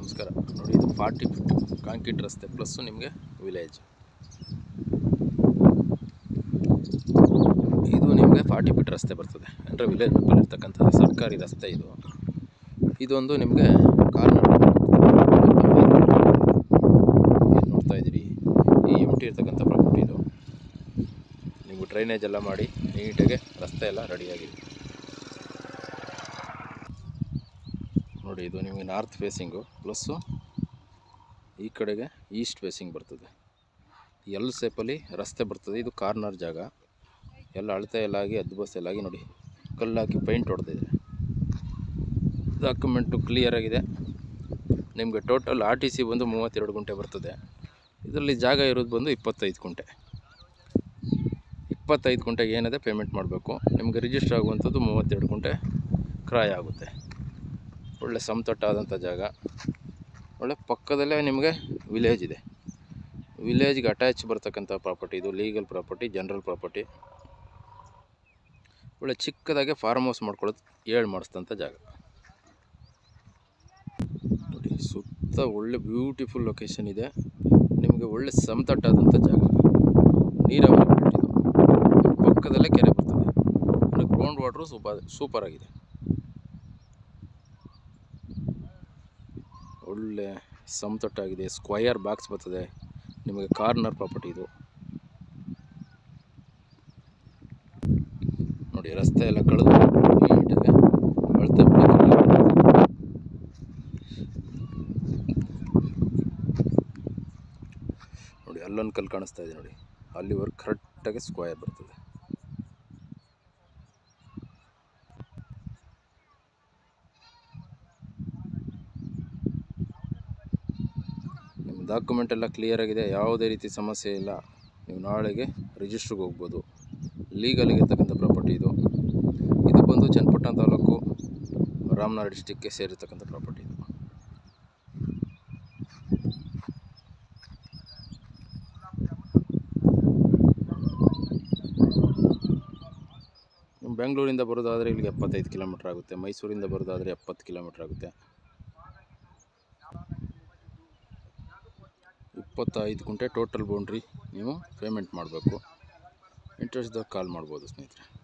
ನಮಸ್ಕಾರ ನೋಡಿ ಇದು ಫಾರ್ಟಿ ಫಿಟ್ ಕಾಂಕ್ರೀಟ್ ರಸ್ತೆ ಪ್ಲಸ್ಸು ನಿಮಗೆ ವಿಲೇಜ್ ಇದು ನಿಮಗೆ ಫಾರ್ಟಿ ಫಿಟ್ ರಸ್ತೆ ಬರ್ತದೆ ಅಂದರೆ ವಿಲೇಜ್ ಮಟ್ಟಲ್ಲಿ ಇರ್ತಕ್ಕಂಥದ್ದು ಸರ್ಕಾರಿ ರಸ್ತೆ ಇದು ಇದೊಂದು ನಿಮಗೆ ಕಾರ್ನರ್ ಏನು ನೋಡ್ತಾ ಇದ್ದೀರಿ ಈ ಎಮ್ ಟಿ ಇರ್ತಕ್ಕಂಥ ಪ್ರಾಪರ್ಟಿ ಇದು ನೀವು ಡ್ರೈನೇಜ್ ಎಲ್ಲ ಮಾಡಿ ನೀಟಾಗಿ ರಸ್ತೆ ಎಲ್ಲ ರೆಡಿಯಾಗಿದೆ ನೋಡಿ ಇದು ನಿಮಗೆ ನಾರ್ತ್ ಫೇಸಿಂಗು ಪ್ಲಸ್ಸು ಈ ಕಡೆಗೆ ಈಸ್ಟ್ ಫೇಸಿಂಗ್ ಬರ್ತದೆ ಎಲ್ ಸೇಪಲ್ಲಿ ರಸ್ತೆ ಬರ್ತದೆ ಇದು ಕಾರ್ನರ್ ಜಾಗ ಎಲ್ಲ ಅಳತೆ ಎಲ್ಲ ಆಗಿ ಅದ್ಬಸ್ ಎಲ್ಲ ಆಗಿ ನೋಡಿ ಕಲ್ಲು ಹಾಕಿ ಪೈಂಟ್ ಹೊಡೆದಿದೆ ಡಾಕ್ಯುಮೆಂಟು ಕ್ಲಿಯರ್ ಆಗಿದೆ ನಿಮಗೆ ಟೋಟಲ್ ಆರ್ ಟಿ ಸಿ ಬಂದು ಮೂವತ್ತೆರಡು ಗುಂಟೆ ಬರ್ತದೆ ಇದರಲ್ಲಿ ಜಾಗ ಇರೋದು ಬಂದು ಇಪ್ಪತ್ತೈದು ಗುಂಟೆ ಇಪ್ಪತ್ತೈದು ಗುಂಟೆಗೆ ಏನಿದೆ ಪೇಮೆಂಟ್ ಮಾಡಬೇಕು ನಿಮಗೆ ರಿಜಿಸ್ಟರ್ ಆಗುವಂಥದ್ದು ಮೂವತ್ತೆರಡು ಗುಂಟೆ ಕ್ರಾಯ್ ಆಗುತ್ತೆ ಒಳ್ಳೆ ಸಮತಟ್ಟಾದಂಥ ಜಾಗ ಒಳ್ಳೆ ಪಕ್ಕದಲ್ಲೇ ನಿಮಗೆ ವಿಲೇಜ್ ಇದೆ ವಿಲೇಜ್ಗೆ ಅಟ್ಯಾಚ್ ಬರ್ತಕ್ಕಂಥ ಪ್ರಾಪರ್ಟಿ ಇದು ಲೀಗಲ್ ಪ್ರಾಪರ್ಟಿ ಜನರಲ್ ಪ್ರಾಪರ್ಟಿ ಒಳ್ಳೆ ಚಿಕ್ಕದಾಗೆ ಫಾರ್ಮ್ ಹೌಸ್ ಮಾಡ್ಕೊಳ್ಳೋದು ಏಳು ಮಾಡಿಸಿದಂಥ ಜಾಗ ನೋಡಿ ಸುತ್ತ ಒಳ್ಳೆ ಬ್ಯೂಟಿಫುಲ್ ಲೊಕೇಶನ್ ಇದೆ ನಿಮಗೆ ಒಳ್ಳೆ ಸಮತಟ್ಟಾದಂಥ ಜಾಗ ನೀರಾವರಿ ಬೆಲ್ಟ್ ಇದು ಪಕ್ಕದಲ್ಲೇ ಕೆರೆ ಬರ್ತದೆ ಅಂದರೆ ಗ್ರೌಂಡ್ ವಾಟ್ರು ಸೂಪರ್ ಸೂಪರ್ ಆಗಿದೆ ಒಳ್ಳೆ ಸಮತಟ್ಟಾಗಿದೆ ಸ್ಕ್ವಯರ್ ಬಾಕ್ಸ್ ಬರ್ತದೆ ನಿಮಗೆ ಕಾರ್ನರ್ ಪ್ರಾಪರ್ಟಿ ಇದು ನೋಡಿ ರಸ್ತೆ ಎಲ್ಲ ಕಳೆದು ನೀಟಾಗಿ ಅಳತೆ ಮಾಡಿ clear ಮಾಡಿದ್ದಾರೆ. ನೋಡಿ ಅಲ್ಲೊಂದು ಕಲ್ಲು ಕಾಣಿಸ್ತಾ ಇದೆ ನೋಡಿ ಅಲ್ಲಿವರೆಗೆ ಕರೆಕ್ಟಾಗಿ ಸ್ಕ್ವಯರ್ ಬರ್ತದೆ ನಿಮ್ಮ ಡಾಕ್ಯುಮೆಂಟ್ ಎಲ್ಲ ಕ್ಲಿಯರ್ ಆಗಿದೆ ಯಾವುದೇ ರೀತಿ ಸಮಸ್ಯೆ ಇಲ್ಲ ನೀವು ನಾಳೆಗೆ ರಿಜಿಸ್ಟ್ರಿಗೆ ಹೋಗ್ಬೋದು ಲೀಗಲ್ ಇರ್ತಕ್ಕಂಥ ಪ್ರಾಪರ್ಟಿ ಇದು ಇದು ಬಂದು ಚನ್ನಪಟ್ಟಣ ತಾಲೂಕು ರಾಮನಗರ ಡಿಸ್ಟಿಕ್ಗೆ ಸೇರಿರ್ತಕ್ಕಂಥ ಪ್ರಾಪರ್ಟಿ ಇದು ನೀವು ಬೆಂಗಳೂರಿಂದ ಬರೋದಾದರೆ ಇಲ್ಲಿಗೆ ಎಪ್ಪತ್ತೈದು ಕಿಲೋಮೀಟ್ರ್ ಆಗುತ್ತೆ ಮೈಸೂರಿಂದ ಬರೋದಾದರೆ ಎಪ್ಪತ್ತು ಕಿಲೋಮೀಟ್ರ್ ಆಗುತ್ತೆ ಇಪ್ಪತ್ತೈದು ಗುಂಟೆ ಟೋಟಲ್ ಬೌಂಡ್ರಿ ನೀವು ಪೇಮೆಂಟ್ ಮಾಡಬೇಕು ಇಂಟ್ರೆಸ್ಟ್ದಾಗ ಕಾಲ್ ಮಾಡ್ಬೋದು ಸ್ನೇಹಿತರೆ